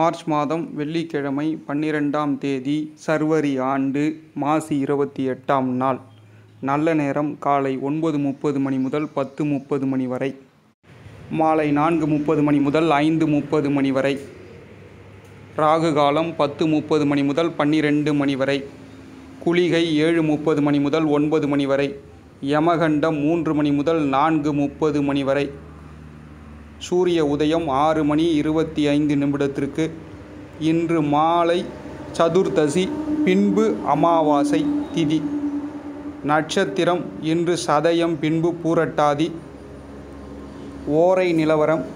March மாதம் வெள்ளிக்கிழமை பன்னிரெண்டாம் தேதி சர்வரி ஆண்டு மாசி இருபத்தி எட்டாம் நாள் நல்ல நேரம் காலை ஒன்பது முப்பது மணி முதல் பத்து முப்பது மணி வரை மாலை நான்கு முப்பது மணி முதல் ஐந்து முப்பது மணி வரை ராகு காலம் பத்து முப்பது மணி முதல் பன்னிரெண்டு மணி வரை குளிகை ஏழு முப்பது மணி முதல் ஒன்பது மணி வரை யமகண்டம் மூன்று மணி முதல் நான்கு முப்பது மணி வரை சூரிய உதயம் ஆறு மணி இருபத்தி ஐந்து நிமிடத்திற்கு இன்று மாலை சதுர்தசி பின்பு அமாவாசை திதி நட்சத்திரம் இன்று சதயம் பின்பு பூரட்டாதி ஓரை நிலவரம்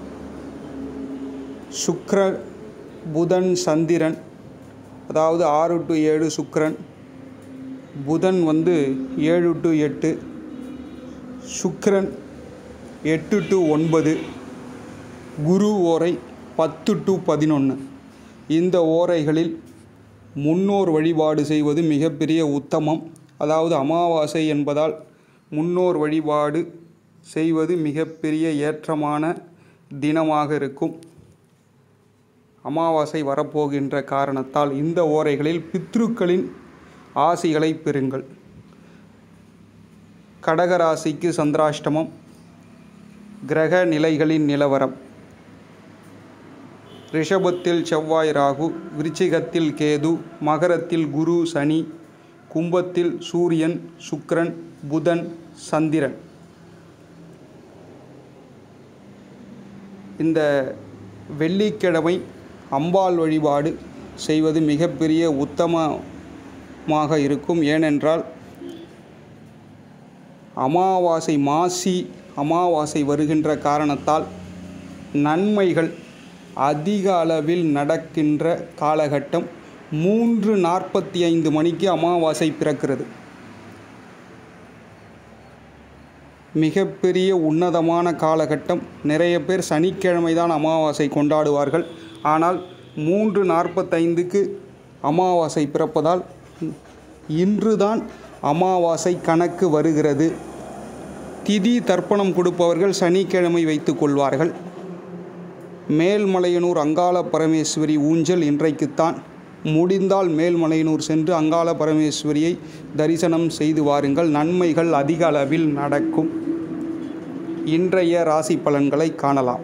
சுக்ர புதன் சந்திரன் அதாவது ஆறு டு ஏழு சுக்கிரன் புதன் வந்து ஏழு டு எட்டு சுக்கிரன் எட்டு டு ஒன்பது குரு ஓரை பத்து டு பதினொன்று இந்த ஓரைகளில் முன்னோர் வழிபாடு செய்வது மிகப்பெரிய உத்தமம் அதாவது அமாவாசை என்பதால் முன்னோர் வழிபாடு செய்வது மிகப்பெரிய ஏற்றமான தினமாக இருக்கும் அமாவாசை வரப்போகின்ற காரணத்தால் இந்த ஓரைகளில் பித்ருக்களின் ஆசிகளை பெறுங்கள் கடகராசிக்கு சந்திராஷ்டமம் கிரக நிலைகளின் நிலவரம் ரிஷபத்தில் செவ்வாய் ராகு விருச்சிகத்தில் கேது மகரத்தில் குரு சனி கும்பத்தில் சூரியன் சுக்கிரன் புதன் சந்திரன் இந்த வெள்ளிக்கிழமை அம்பாள் வழிபாடு செய்வது மிகப்பெரிய உத்தமமாக இருக்கும் ஏனென்றால் அமாவாசை மாசி அமாவாசை வருகின்ற காரணத்தால் நன்மைகள் அதிக அளவில் நடக்கின்ற காலகட்டம் மூன்று நாற்பத்தி ஐந்து மணிக்கு அமாவாசை பிறக்கிறது மிகப்பெரிய உன்னதமான காலகட்டம் நிறைய பேர் சனிக்கிழமை தான் அமாவாசை கொண்டாடுவார்கள் ஆனால் மூன்று நாற்பத்தைந்துக்கு அமாவாசை பிறப்பதால் இன்றுதான் அமாவாசை கணக்கு வருகிறது திதி தர்ப்பணம் கொடுப்பவர்கள் சனிக்கிழமை வைத்து கொள்வார்கள் மேல்மலையனூர் அங்காள பரமேஸ்வரி ஊஞ்சல் இன்றைக்குத்தான் முடிந்தால் மேல்மலையனூர் சென்று அங்காள பரமேஸ்வரியை தரிசனம் செய்து வாருங்கள் நன்மைகள் அதிக அளவில் நடக்கும் இன்றைய ராசி பலன்களை காணலாம்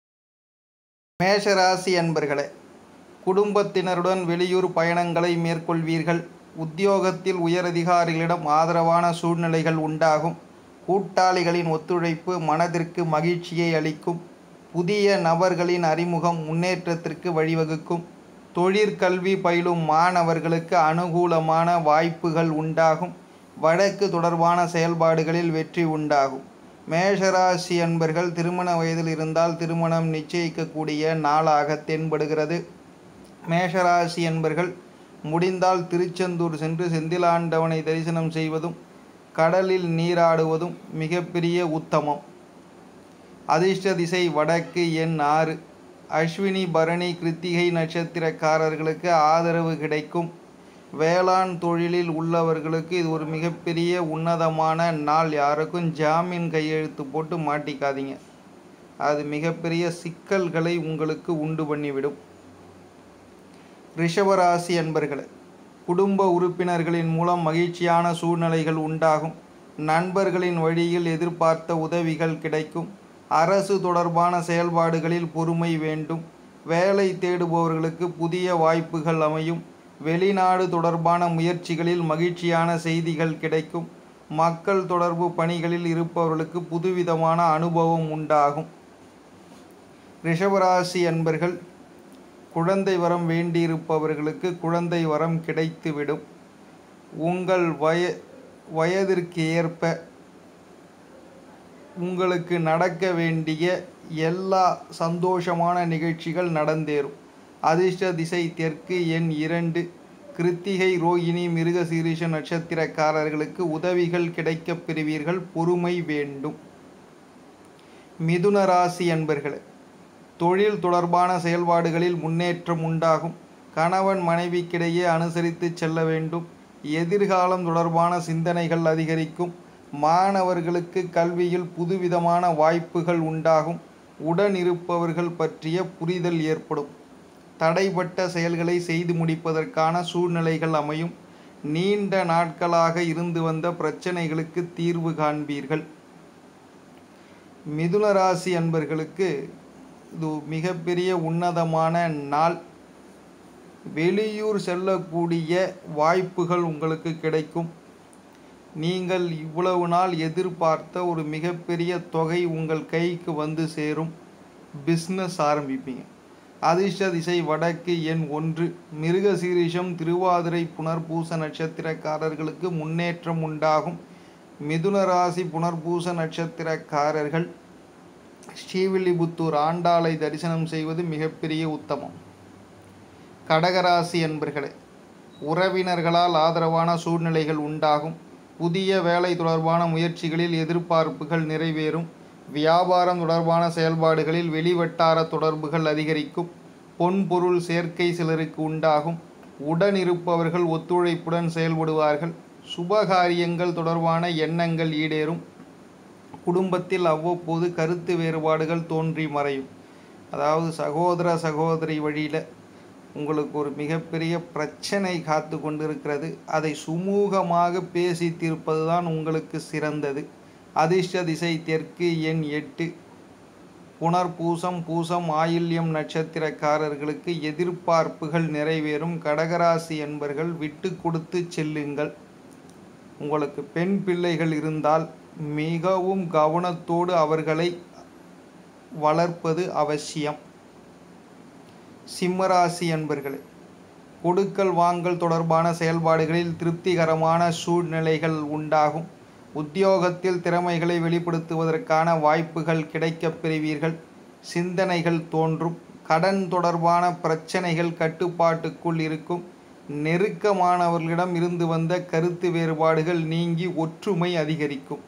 மேஷராசி அன்பர்களே குடும்பத்தினருடன் வெளியூர் பயணங்களை மேற்கொள்வீர்கள் உத்தியோகத்தில் உயரதிகாரிகளிடம் ஆதரவான சூழ்நிலைகள் உண்டாகும் கூட்டாளிகளின் ஒத்துழைப்பு மனதிற்கு மகிழ்ச்சியை அளிக்கும் புதிய நபர்களின் அறிமுகம் முன்னேற்றத்திற்கு வழிவகுக்கும் தொழிற்கல்வி பயிலும் மாணவர்களுக்கு அனுகூலமான வாய்ப்புகள் உண்டாகும் வழக்கு தொடர்பான செயல்பாடுகளில் வெற்றி உண்டாகும் மேஷராசி அன்பர்கள் திருமண வயதில் இருந்தால் திருமணம் நிச்சயிக்கக்கூடிய நாளாக தென்படுகிறது மேஷராசி அன்பர்கள் முடிந்தால் திருச்செந்தூர் சென்று செந்திலாண்டவனை தரிசனம் செய்வதும் கடலில் நீராடுவதும் மிகப்பெரிய உத்தமம் அதிர்ஷ்ட திசை வடக்கு எண் ஆறு அஸ்வினி பரணி கிருத்திகை நட்சத்திரக்காரர்களுக்கு ஆதரவு கிடைக்கும் வேளாண் தொழிலில் உள்ளவர்களுக்கு இது ஒரு மிகப்பெரிய உன்னதமான நாள் யாருக்கும் ஜாமீன் கையெழுத்து போட்டு மாட்டிக்காதீங்க அது மிகப்பெரிய சிக்கல்களை உங்களுக்கு உண்டு பண்ணிவிடும் ரிஷபராசி அன்பர்களே குடும்ப உறுப்பினர்களின் மூலம் மகிழ்ச்சியான சூழ்நிலைகள் உண்டாகும் நண்பர்களின் வழியில் எதிர்பார்த்த உதவிகள் கிடைக்கும் அரசு தொடர்பான செயல்பாடுகளில் பொறுமை வேண்டும் வேலை தேடுபவர்களுக்கு புதிய வாய்ப்புகள் அமையும் வெளிநாடு தொடர்பான முயற்சிகளில் மகிழ்ச்சியான செய்திகள் கிடைக்கும் மக்கள் தொடர்பு பணிகளில் இருப்பவர்களுக்கு புதுவிதமான அனுபவம் உண்டாகும் ரிஷபராசி அன்பர்கள் குழந்தை வரம் வேண்டியிருப்பவர்களுக்கு குழந்தை வரம் கிடைத்துவிடும் உங்கள் வய வயதிற்கு ஏற்ப உங்களுக்கு நடக்க வேண்டிய எல்லா சந்தோஷமான நிகழ்ச்சிகள் நடந்தேறும் அதிர்ஷ்ட திசை தெற்கு எண் இரண்டு கிருத்திகை ரோகிணி மிருகசீரிஷ நட்சத்திரக்காரர்களுக்கு உதவிகள் கிடைக்கப் பெறுவீர்கள் பொறுமை வேண்டும் மிதுன ராசி அன்பர்களே தொழில் தொடர்பான செயல்பாடுகளில் முன்னேற்றம் உண்டாகும் கணவன் மனைவிக்கிடையே அனுசரித்து செல்ல வேண்டும் எதிர்காலம் தொடர்பான சிந்தனைகள் அதிகரிக்கும் மாணவர்களுக்கு கல்வியில் புதுவிதமான வாய்ப்புகள் உண்டாகும் உடன் இருப்பவர்கள் பற்றிய புரிதல் ஏற்படும் தடைப்பட்ட செயல்களை செய்து முடிப்பதற்கான சூழ்நிலைகள் அமையும் நீண்ட நாட்களாக இருந்து வந்த பிரச்சனைகளுக்கு தீர்வு காண்பீர்கள் மிதுன ராசி அன்பர்களுக்கு இது மிகப்பெரிய உன்னதமான நாள் வெளியூர் செல்லக்கூடிய வாய்ப்புகள் உங்களுக்கு கிடைக்கும் நீங்கள் இவ்வளவு நாள் எதிர்பார்த்த ஒரு மிகப்பெரிய தொகை உங்கள் கைக்கு வந்து சேரும் பிஸ்னஸ் ஆரம்பிப்பீங்க அதிர்ஷ்ட திசை வடக்கு எண் ஒன்று மிருகசீரிஷம் திருவாதிரை புனர்பூச நட்சத்திரக்காரர்களுக்கு முன்னேற்றம் உண்டாகும் மிதுன ராசி புனர்பூச நட்சத்திரக்காரர்கள் ஸ்ரீவில்லிபுத்தூர் ஆண்டாளை தரிசனம் செய்வது மிகப்பெரிய உத்தமம் கடகராசி என்பர்களே உறவினர்களால் ஆதரவான சூழ்நிலைகள் உண்டாகும் புதிய வேலை தொடர்பான முயற்சிகளில் எதிர்பார்ப்புகள் நிறைவேறும் வியாபாரம் தொடர்பான செயல்பாடுகளில் வெளிவட்டார தொடர்புகள் அதிகரிக்கும் பொன் பொருள் சேர்க்கை சிலருக்கு உண்டாகும் உடன் இருப்பவர்கள் ஒத்துழைப்புடன் செயல்படுவார்கள் சுபகாரியங்கள் தொடர்பான எண்ணங்கள் ஈடேறும் குடும்பத்தில் அவ்வப்போது கருத்து வேறுபாடுகள் தோன்றி மறையும் அதாவது சகோதர சகோதரி வழியில் உங்களுக்கு ஒரு மிகப்பெரிய பிரச்சனை காத்து கொண்டிருக்கிறது அதை சுமூகமாக பேசி தீர்ப்பது தான் உங்களுக்கு சிறந்தது அதிர்ஷ்ட திசை தெற்கு எண் எட்டு புனர்பூசம் பூசம் ஆயில்யம் நட்சத்திரக்காரர்களுக்கு எதிர்பார்ப்புகள் நிறைவேறும் கடகராசி என்பர்கள் விட்டு கொடுத்து செல்லுங்கள் உங்களுக்கு பெண் பிள்ளைகள் இருந்தால் மிகவும் கவனத்தோடு அவர்களை வளர்ப்பது அவசியம் சிம்மராசி என்பர்களே கொடுக்கல் வாங்கல் தொடர்பான செயல்பாடுகளில் திருப்திகரமான சூழ்நிலைகள் உண்டாகும் உத்தியோகத்தில் திறமைகளை வெளிப்படுத்துவதற்கான வாய்ப்புகள் கிடைக்கப் பெறுவீர்கள் சிந்தனைகள் தோன்றும் கடன் தொடர்பான பிரச்சனைகள் கட்டுப்பாட்டுக்குள் இருக்கும் நெருக்கமானவர்களிடம் இருந்து வந்த கருத்து வேறுபாடுகள் நீங்கி ஒற்றுமை அதிகரிக்கும்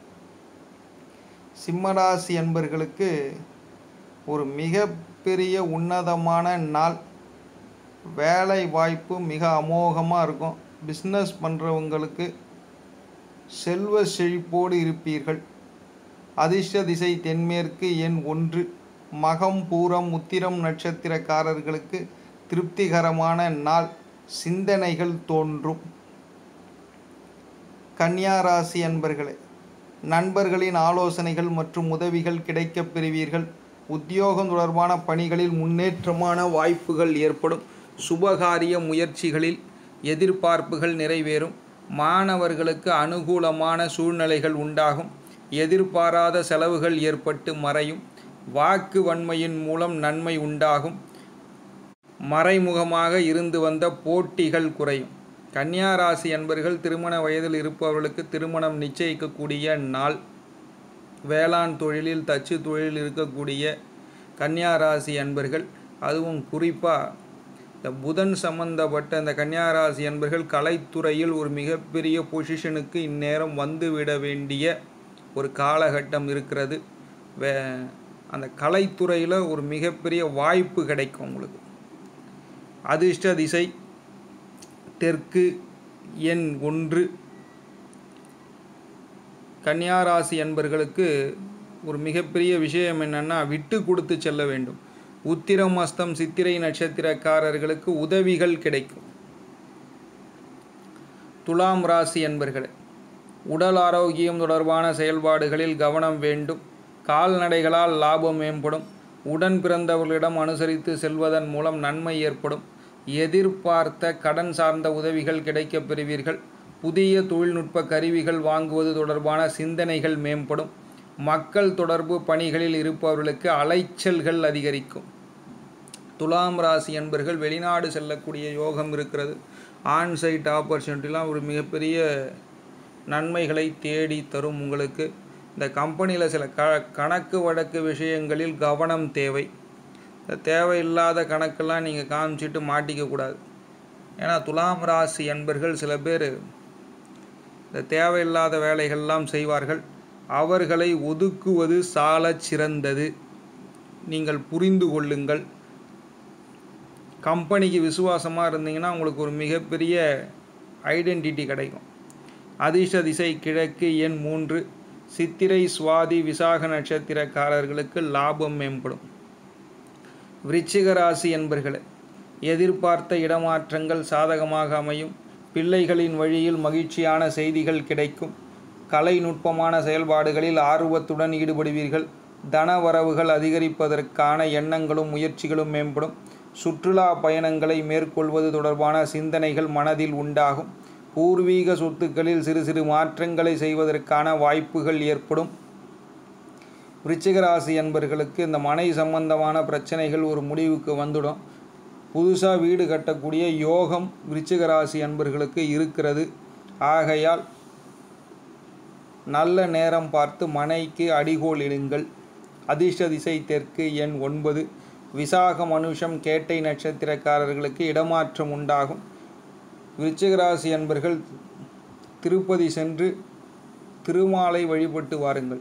சிம்மராசி என்பர்களுக்கு ஒரு மிகப்பெரிய உன்னதமான நாள் வேலை வாய்ப்பு மிக அமோகமாக இருக்கும் பிஸ்னஸ் பண்ணுறவங்களுக்கு செல்வ செழிப்போடு இருப்பீர்கள் அதிர்ஷ்ட திசை தென்மேற்கு எண் ஒன்று மகம் பூரம் உத்திரம் நட்சத்திரக்காரர்களுக்கு திருப்திகரமான நாள் சிந்தனைகள் தோன்றும் கன்னியா ராசி அன்பர்களே நண்பர்களின் ஆலோசனைகள் மற்றும் உதவிகள் கிடைக்கப் பெறுவீர்கள் உத்தியோகம் தொடர்பான பணிகளில் முன்னேற்றமான வாய்ப்புகள் ஏற்படும் சுபகாரிய முயற்சிகளில் எதிர்பார்ப்புகள் நிறைவேறும் மாணவர்களுக்கு அனுகூலமான சூழ்நிலைகள் உண்டாகும் எதிர்பாராத செலவுகள் ஏற்பட்டு மறையும் வாக்கு வன்மையின் மூலம் நன்மை உண்டாகும் மறைமுகமாக இருந்து வந்த போட்டிகள் குறையும் கன்னியா ராசி அன்பர்கள் திருமண வயதில் இருப்பவர்களுக்கு திருமணம் நிச்சயிக்கக்கூடிய நாள் வேளாண் தொழிலில் தச்சு தொழிலில் இருக்கக்கூடிய கன்னியா ராசி அன்பர்கள் அதுவும் குறிப்பாக இந்த புதன் சம்பந்தப்பட்ட இந்த கன்னியா ராசி அன்பர்கள் கலைத்துறையில் ஒரு மிகப்பெரிய பொசிஷனுக்கு இந்நேரம் வந்துவிட வேண்டிய ஒரு காலகட்டம் இருக்கிறது வே அந்த கலைத்துறையில் ஒரு மிகப்பெரிய வாய்ப்பு கிடைக்கும் உங்களுக்கு அதிர்ஷ்ட திசை தெற்கு எண் ஒன்று கன்னியாராசி என்பர்களுக்கு ஒரு மிகப்பெரிய விஷயம் என்னன்னா விட்டு கொடுத்து செல்ல வேண்டும் உத்திரம் அஸ்தம் சித்திரை நட்சத்திரக்காரர்களுக்கு உதவிகள் கிடைக்கும் துலாம் ராசி என்பர்களே உடல் ஆரோக்கியம் தொடர்பான செயல்பாடுகளில் கவனம் வேண்டும் கால்நடைகளால் லாபம் மேம்படும் உடன் பிறந்தவர்களிடம் அனுசரித்து செல்வதன் மூலம் நன்மை ஏற்படும் எதிர்பார்த்த கடன் சார்ந்த உதவிகள் கிடைக்கப் பெறுவீர்கள் புதிய தொழில்நுட்ப கருவிகள் வாங்குவது தொடர்பான சிந்தனைகள் மேம்படும் மக்கள் தொடர்பு பணிகளில் இருப்பவர்களுக்கு அலைச்சல்கள் அதிகரிக்கும் துலாம் ராசி என்பர்கள் வெளிநாடு செல்லக்கூடிய யோகம் இருக்கிறது ஆன்சைட் ஆப்பர்ச்சுனிட்டிலாம் ஒரு மிகப்பெரிய நன்மைகளை தேடி தரும் உங்களுக்கு இந்த கம்பெனியில் சில க கணக்கு வழக்கு விஷயங்களில் கவனம் தேவை இந்த தேவையில்லாத கணக்கெல்லாம் நீங்கள் காமிச்சிட்டு மாட்டிக்கக்கூடாது ஏன்னா துலாம் ராசி என்பர்கள் சில பேர் இந்த தேவையில்லாத வேலைகள்லாம் செய்வார்கள் அவர்களை ஒதுக்குவது சாலச் சிறந்தது நீங்கள் புரிந்து கொள்ளுங்கள் கம்பெனிக்கு விசுவாசமாக இருந்தீங்கன்னா உங்களுக்கு ஒரு மிகப்பெரிய ஐடென்டிட்டி கிடைக்கும் அதிர்ஷ்ட திசை கிழக்கு எண் மூன்று சித்திரை சுவாதி விசாக நட்சத்திரக்காரர்களுக்கு லாபம் மேம்படும் விருச்சிக ராசி என்பர்களே எதிர்பார்த்த இடமாற்றங்கள் சாதகமாக அமையும் பிள்ளைகளின் வழியில் மகிழ்ச்சியான செய்திகள் கிடைக்கும் கலைநுட்பமான செயல்பாடுகளில் ஆர்வத்துடன் ஈடுபடுவீர்கள் தன வரவுகள் அதிகரிப்பதற்கான எண்ணங்களும் முயற்சிகளும் மேம்படும் சுற்றுலா பயணங்களை மேற்கொள்வது தொடர்பான சிந்தனைகள் மனதில் உண்டாகும் பூர்வீக சொத்துக்களில் சிறு சிறு மாற்றங்களை செய்வதற்கான வாய்ப்புகள் ஏற்படும் விருச்சிக ராசி என்பர்களுக்கு இந்த மனை சம்பந்தமான பிரச்சனைகள் ஒரு முடிவுக்கு வந்துடும் புதுசாக வீடு கட்டக்கூடிய யோகம் விருச்சிக ராசி அன்பர்களுக்கு இருக்கிறது ஆகையால் நல்ல நேரம் பார்த்து மனைக்கு அடிகோல் இடுங்கள் அதிர்ஷ்ட திசை தெற்கு எண் ஒன்பது விசாக மனுஷம் கேட்டை நட்சத்திரக்காரர்களுக்கு இடமாற்றம் உண்டாகும் விருச்சிக ராசி அன்பர்கள் திருப்பதி சென்று திருமாலை வழிபட்டு வாருங்கள்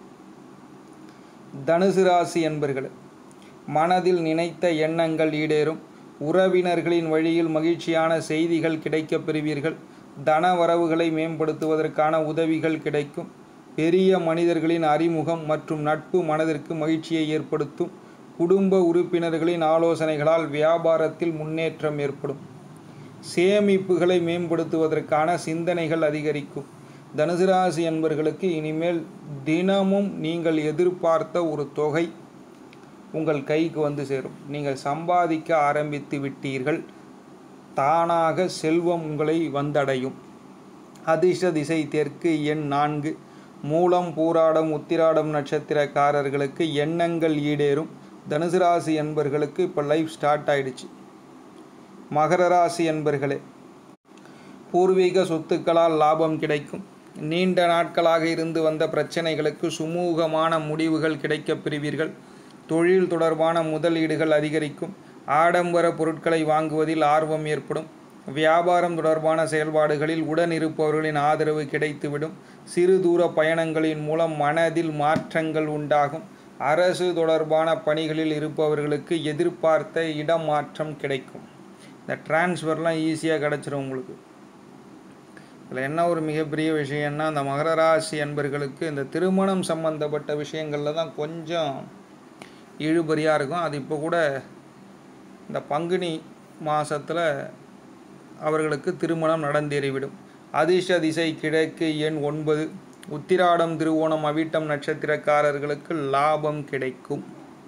தனுசு ராசி என்பர்கள் மனதில் நினைத்த எண்ணங்கள் ஈடேறும் உறவினர்களின் வழியில் மகிழ்ச்சியான செய்திகள் கிடைக்கப் பெறுவீர்கள் தன வரவுகளை மேம்படுத்துவதற்கான உதவிகள் கிடைக்கும் பெரிய மனிதர்களின் அறிமுகம் மற்றும் நட்பு மனதிற்கு மகிழ்ச்சியை ஏற்படுத்தும் குடும்ப உறுப்பினர்களின் ஆலோசனைகளால் வியாபாரத்தில் முன்னேற்றம் ஏற்படும் சேமிப்புகளை மேம்படுத்துவதற்கான சிந்தனைகள் அதிகரிக்கும் தனுசு ராசி என்பர்களுக்கு இனிமேல் தினமும் நீங்கள் எதிர்பார்த்த ஒரு தொகை உங்கள் கைக்கு வந்து சேரும் நீங்கள் சம்பாதிக்க ஆரம்பித்து விட்டீர்கள் தானாக செல்வம் உங்களை வந்தடையும் அதிர்ஷ்ட திசை தெற்கு எண் நான்கு மூலம் பூராடம் உத்திராடம் நட்சத்திரக்காரர்களுக்கு எண்ணங்கள் ஈடேறும் தனுசு ராசி என்பர்களுக்கு இப்போ லைஃப் ஸ்டார்ட் ஆயிடுச்சு மகர ராசி என்பர்களே பூர்வீக சொத்துக்களால் லாபம் கிடைக்கும் நீண்ட நாட்களாக இருந்து வந்த பிரச்சனைகளுக்கு சுமூகமான முடிவுகள் கிடைக்கப் பெறுவீர்கள் தொழில் தொடர்பான முதலீடுகள் அதிகரிக்கும் ஆடம்பர பொருட்களை வாங்குவதில் ஆர்வம் ஏற்படும் வியாபாரம் தொடர்பான செயல்பாடுகளில் உடன் இருப்பவர்களின் ஆதரவு கிடைத்துவிடும் சிறு தூர பயணங்களின் மூலம் மனதில் மாற்றங்கள் உண்டாகும் அரசு தொடர்பான பணிகளில் இருப்பவர்களுக்கு எதிர்பார்த்த இடமாற்றம் கிடைக்கும் இந்த டிரான்ஸ்ஃபர்லாம் ஈஸியாக கிடச்சிரும் உங்களுக்கு இதில் என்ன ஒரு மிகப்பெரிய விஷயம்னா அந்த மகர ராசி அன்பர்களுக்கு இந்த திருமணம் சம்பந்தப்பட்ட விஷயங்களில் தான் கொஞ்சம் இழுபறியாக இருக்கும் அது இப்போ கூட இந்த பங்குனி மாதத்தில் அவர்களுக்கு திருமணம் நடந்தேறிவிடும் அதிர்ஷ்ட திசை கிழக்கு எண் ஒன்பது உத்திராடம் திருவோணம் அவிட்டம் நட்சத்திரக்காரர்களுக்கு லாபம் கிடைக்கும்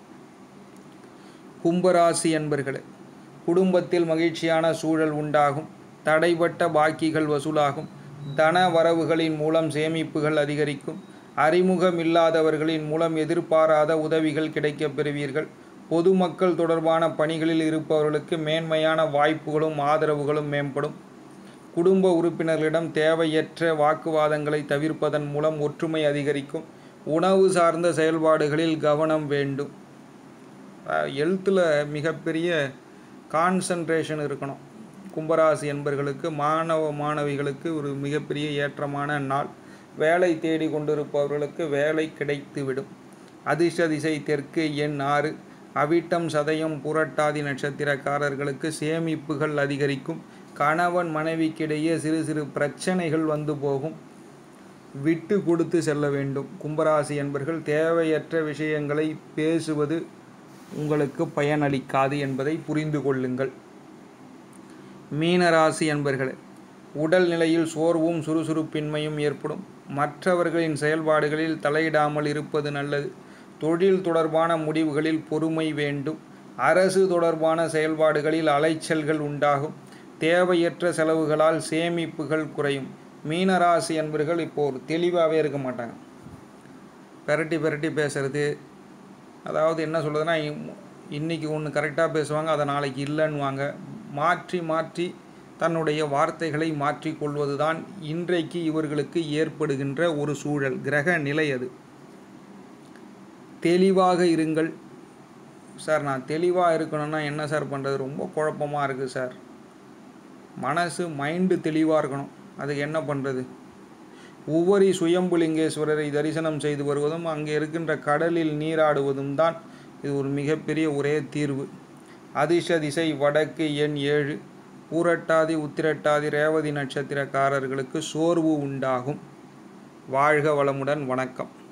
கும்பராசி என்பர்களே குடும்பத்தில் மகிழ்ச்சியான சூழல் உண்டாகும் தடைப்பட்ட பாக்கிகள் வசூலாகும் தன வரவுகளின் மூலம் சேமிப்புகள் அதிகரிக்கும் அறிமுகம் இல்லாதவர்களின் மூலம் எதிர்பாராத உதவிகள் கிடைக்கப் பெறுவீர்கள் பொதுமக்கள் தொடர்பான பணிகளில் இருப்பவர்களுக்கு மேன்மையான வாய்ப்புகளும் ஆதரவுகளும் மேம்படும் குடும்ப உறுப்பினர்களிடம் தேவையற்ற வாக்குவாதங்களை தவிர்ப்பதன் மூலம் ஒற்றுமை அதிகரிக்கும் உணவு சார்ந்த செயல்பாடுகளில் கவனம் வேண்டும் எழுத்தில் மிகப்பெரிய கான்சன்ட்ரேஷன் இருக்கணும் கும்பராசி என்பர்களுக்கு மாணவ மாணவிகளுக்கு ஒரு மிகப்பெரிய ஏற்றமான நாள் வேலை தேடி கொண்டிருப்பவர்களுக்கு வேலை கிடைத்துவிடும் அதிர்ஷ்ட திசை தெற்கு எண் ஆறு அவிட்டம் சதயம் புரட்டாதி நட்சத்திரக்காரர்களுக்கு சேமிப்புகள் அதிகரிக்கும் கணவன் மனைவிக்கிடையே சிறு சிறு பிரச்சனைகள் வந்து போகும் விட்டு கொடுத்து செல்ல வேண்டும் கும்பராசி என்பர்கள் தேவையற்ற விஷயங்களை பேசுவது உங்களுக்கு பயனளிக்காது என்பதை புரிந்து கொள்ளுங்கள் மீனராசி என்பர்களே உடல் நிலையில் சோர்வும் சுறுசுறுப்பின்மையும் ஏற்படும் மற்றவர்களின் செயல்பாடுகளில் தலையிடாமல் இருப்பது நல்லது தொழில் தொடர்பான முடிவுகளில் பொறுமை வேண்டும் அரசு தொடர்பான செயல்பாடுகளில் அலைச்சல்கள் உண்டாகும் தேவையற்ற செலவுகளால் சேமிப்புகள் குறையும் மீனராசி என்பர்கள் இப்போ ஒரு தெளிவாகவே இருக்க மாட்டாங்க பெரட்டி பெரட்டி பேசுறது அதாவது என்ன சொல்கிறதுனா இன்றைக்கி ஒன்று கரெக்டாக பேசுவாங்க அதை நாளைக்கு இல்லைன்னுவாங்க மாற்றி மாற்றி தன்னுடைய வார்த்தைகளை மாற்றிக்கொள்வது தான் இன்றைக்கு இவர்களுக்கு ஏற்படுகின்ற ஒரு சூழல் கிரக நிலை அது தெளிவாக இருங்கள் சார் நான் தெளிவாக இருக்கணும்னா என்ன சார் பண்ணுறது ரொம்ப குழப்பமாக இருக்குது சார் மனசு மைண்டு தெளிவாக இருக்கணும் அதுக்கு என்ன பண்ணுறது ஒவ்வொரு சுயம்புலிங்கேஸ்வரரை தரிசனம் செய்து வருவதும் அங்கே இருக்கின்ற கடலில் நீராடுவதும் தான் இது ஒரு மிகப்பெரிய ஒரே தீர்வு அதிர்ஷ்ட திசை வடக்கு எண் ஏழு பூரட்டாதி உத்திரட்டாதி ரேவதி நட்சத்திரக்காரர்களுக்கு சோர்வு உண்டாகும் வாழ்க வளமுடன் வணக்கம்